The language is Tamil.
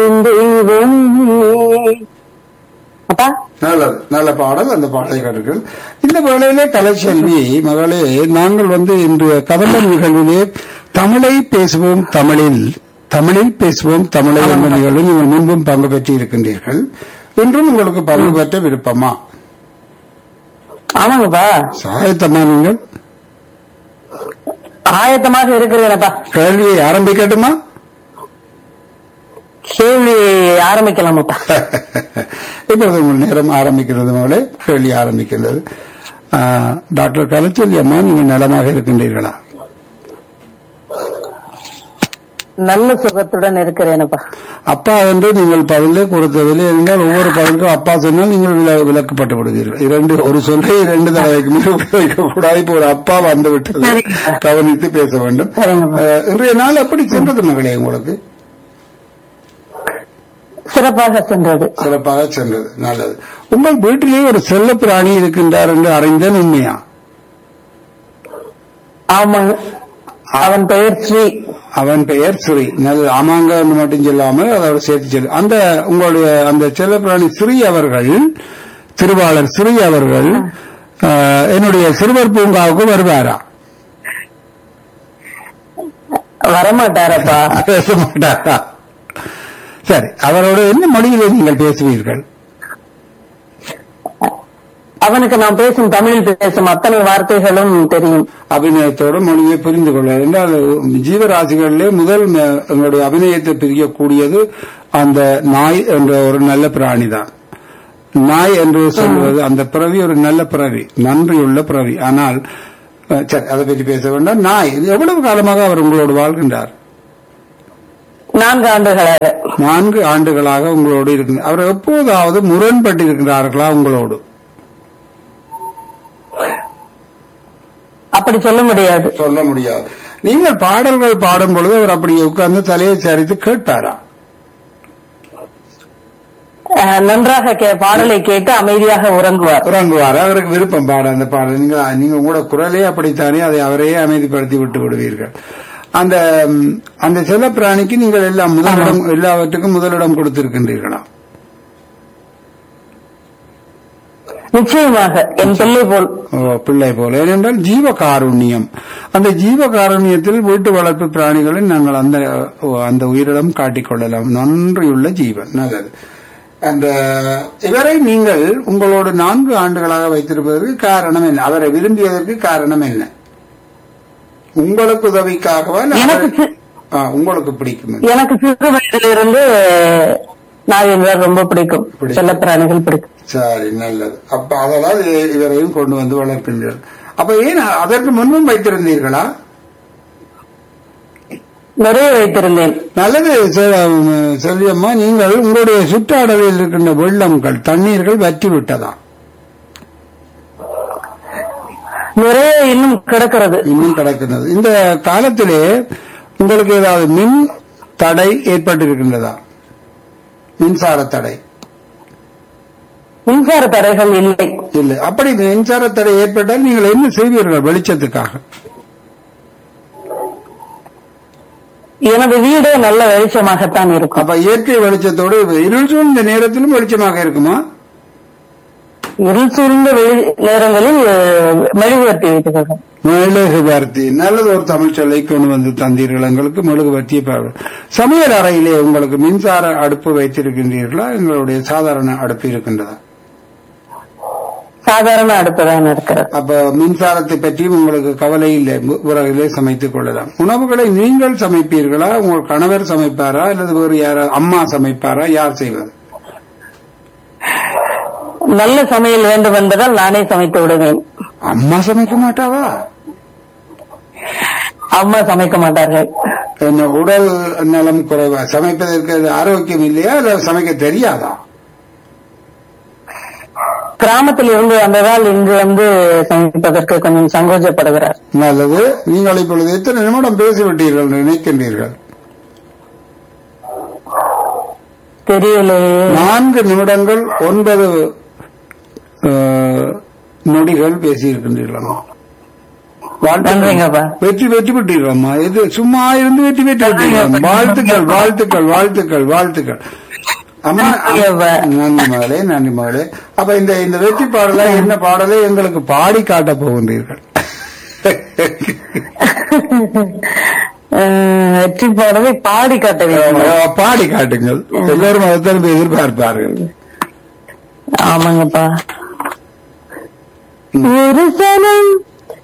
பெருந்தெய்வம் அப்பா நல்லது நல்ல பாடல் அந்த பாட்டை கேட்டீர்கள் இந்த வேளையிலே கலைச்செல்வி மகளே நாங்கள் வந்து இன்று கதம்பல் நிகழ்விலே தமிழை பேசுவோம் தமிழில் தமிழில் பேசுவோம் தமிழை என்ற நிகழ்வில் நீங்கள் முன்பும் பங்கு பெற்று இருக்கின்றீர்கள் இன்றும் உங்களுக்கு பங்கு பெற்ற விருப்பமா ஆமாங்கப்பா சாயத்தம்மா நீங்கள் ஆயத்தமாக இருக்கிறேனப்பா கேள்வியை ஆரம்பிக்கட்டுமா கேள்வி ஆரம்பிக்கலாமாப்பா இப்பொழுது உங்கள் நேரம் ஆரம்பிக்கிறது மகளே கேள்வி ஆரம்பிக்கிறது ஆ, டாக்டர் கலைச்செல்வி அம்மா நீங்கள் நலமாக இருக்கின்றீர்களா நல்ல சுகத்துடன் இருக்கிறேனப்பா அப்பா என்று நீங்கள் பதிலே கொடுத்ததில்லை என்றால் ஒவ்வொரு பதிலுக்கும் அப்பா சொன்னால் நீங்கள் வில- விலக்கப்பட்டு விடுவீர்கள் இரண்டு ஒரு சொல்லை இரண்டு தடவைக்கு மேல் உபயோகிக்க கூடாது இப்போ ஒரு அப்பா வந்து விட்டது சரிங்க. கவனித்து பேச வேண்டும் சரிங்கப்பா. அஹ், இன்றைய நாள் எப்படி சென்றது மகளே உங்களுக்கு சிறப்பாக சென்றது சிறப்பாக சென்றது நல்லது உங்கள் வீட்டிலே ஒரு செல்ல பிராணி இருக்கின்றார் என்று அறிந்தேன் உண்மையா ஆமாங்க அவன் பெயர் ஸ்ரீ அவன் பெயர் ஸ்ரீ நல்லது ஆமாங்க என்று மட்டும் சொல்லாமல் அதோட சேர்த்து சொல்லு அந்த உங்களுடைய அந்த செல்லப்பிராணி ஸ்ரீ அவர்கள் திருவாளர் ஸ்ரீ அவர்கள் அஹ், என்னுடைய சிறுவர் பூங்காவுக்கு வருவாரா வரமாட்டாரப்பா பேச மாட்டாரா சரி அவரோட என்ன மொழியிலே நீங்கள் பேசுவீர்கள் அவனுக்கு நான் பேசும் தமிழில் பேசும் அத்தனை வார்த்தைகளும் தெரியும் அபிநயத்தோட மொழியை புரிந்து கொள்ள என்றால் ஜீவராசிகளிலே முதல் ம- எங்களுடைய அபிநயத்தை பிரியக்கூடியது அந்த நாய் என்ற ஒரு நல்ல பிராணி தான் நாய் என்று சொல்வது அந்த பிறவி ஒரு நல்ல பிறவி நன்றியுள்ள பிறவி ஆனால் அஹ், சரி அதை பற்றி பேச வேண்டாம் நாய் இது எவ்வளவு காலமாக அவர் உங்களோடு வாழ்கின்றார் நான்கு ஆண்டுகளாக நான்கு ஆண்டுகளாக உங்களோடு இருக்கு அவர் எப்போதாவது முரண்பட்டு இருக்கிறார்களா உங்களோடு அப்படி சொல்ல முடியாது சொல்ல முடியாது நீங்கள் பாடல்கள் பாடும் பொழுது அவர் அப்படி உட்கார்ந்து தலையை சரித்து கேட்பாரா அஹ், நன்றாக கே- பாடலை கேட்டு அமைதியாக உறங்குவார் உறங்குவார் அவருக்கு விருப்பம் பாட அந்த பாடல் நீங்க நீங்க கூட குரலே அப்படித்தானே அதை அவரையே அமைதிப்படுத்தி விட்டு விடுவீர்கள் அந்த ம், அந்த செல்ல பிராணிக்கு நீங்கள் எல்லாம் முதலிடம் எல்லாவற்றுக்கும் முதலிடம் கொடுத்திருக்கின்றீர்களா நிச்சயமாக என் பிள்ளை போல் ஓ, பிள்ளை போல ஏனென்றால் ஜீவ காருண்யம் அந்த ஜீவ காருண்யத்தில் வீட்டு வளர்ப்பு பிராணிகளை நாங்கள் அந்த ஓ, அந்த உயிரிடம் காட்டிக்கொள்ளலாம் நன்றியுள்ள ஜீவன் நல்லது அந்த இவரை நீங்கள் உங்களோட நான்கு ஆண்டுகளாக வைத்திருப்பதற்கு காரணம் என்ன அவரை விரும்பியதற்கு காரணம் என்ன உங்களுக்கு உதவிக்காகவா இல்ல எனக்கு அவரை- சி- ஆ, உங்களுக்கு பிடிக்கும் என்று? எனக்கு சிறு வயதிலிருந்து நாய் என்றால் ரொம்ப பிடிக்கும் பிடிக்கும். செல்லப்பிராணிகள் பிடிக்கும் சரி நல்லது அப்ப அதனால் இ- இவரையும் கொண்டு வந்து வளர்க்கின்றீர்கள் அப்ப ஏன் அதற்கு முன்பும் வைத்திருந்தீர்களா நிறைய வைத்திருந்தேன் நல்லது செ- செல்வியம்மா நீங்கள் உங்களுடைய சுற்றாடலில் இருக்கின்ற வெள்ளங்கள் தண்ணீர்கள் வற்றி விட்டதா நிறைய இன்னும் கிடக்கிறது இன்னும் கிடக்கிறது இந்த காலத்திலே உங்களுக்கு ஏதாவது மின் தடை ஏற்பட்டிருக்கின்றதா மின்சார தடை மின்சார தடைகள் இல்லை இல்லை அப்படி மின்சார தடை ஏற்பட்டால் நீங்கள் என்ன செய்வீர்கள் வெளிச்சத்துக்காக எனது வீடே நல்ல வெளிச்சமாகத்தான் இருக்கும் அப்ப இயற்கை வெளிச்சத்தோடு இருள் சூழ்ந்த நேரத்திலும் வெளிச்சமாக இருக்குமா இருள் சூழ்ந்த வெளி- நேரங்களில் அஹ், மெழுகுவர்த்தி வைத்துக்கொள்ளும் மெழுகுவர்த்தி நல்லது ஒரு தமிழ் சொல்லை கொண்டு வந்து தந்தீர்கள் எங்களுக்கு மெழுகுவர்த்தியை பாரு சமையல் அறையிலே உங்களுக்கு மின்சார அடுப்பு வைத்திருக்கின்றீர்களா எங்களுடைய சாதாரண அடுப்பு இருக்கின்றதா சாதாரண அடுப்புதான் இருக்கிறது அப்ப மின்சாரத்தை பற்றியும் உங்களுக்கு கவலை இல்லை வி- விறகிலே சமைத்துக் கொள்ளலாம் உணவுகளை நீங்கள் சமைப்பீர்களா உங்கள் கணவர் சமைப்பாரா அல்லது வேறு யாரா அம்மா சமைப்பாரா யார் செய்வது நல்ல சமையல் வேண்டும் என்பதால் நானே சமைத்து விடுவேன் அம்மா சமைக்க மாட்டாவா அம்மா சமைக்க மாட்டார்கள் என்ன உடல் நலம் குறைவா சமைப்பதற்கு அது ஆரோக்கியம் இல்லையா இல்ல சமைக்க தெரியாதா கிராமத்தில் இருந்து வந்ததால் இங்கு வந்து சமைப்பதற்கு கொஞ்சம் சங்கோஜப்படுகிறார் நல்லது நீங்கள் இப்பொழுது எத்தனை நிமிடம் பேசிவிட்டீர்கள் என்று நினைக்கின்றீர்கள் தெரியலையே நான்கு நிமிடங்கள் ஒன்பது அஹ், நொடிகள் பேசியிருக்கின்றீர்களா வாழ்த்துக்கள். நன்றிங்கப்பா. வெற்றி வெற்றி பெற்றீர்களம்மா இது சும்மா இருந்து வெற்றி வெற்றி பெற்றீர்கள் வாழ்த்துக்கள் வாழ்த்துக்கள் வாழ்த்துக்கள் வாழ்த்துக்கள் அம்மா நன்றிங்கப்பா. நன்றி மகளே நன்றி மகளே அப்ப இந்த இந்த வெற்றி பாடலை என்ன பாடலை எங்களுக்கு பாடி காட்ட போகின்றீர்கள் அஹ், வெற்றி பாடலை பாடி காட்ட வேண்டும் பாடி காட்டுங்கள் எல்லோரும் அதைத்தான் எதிர்பார்ப்பார்கள் ஆமாங்கப்பா ஒரு சனம்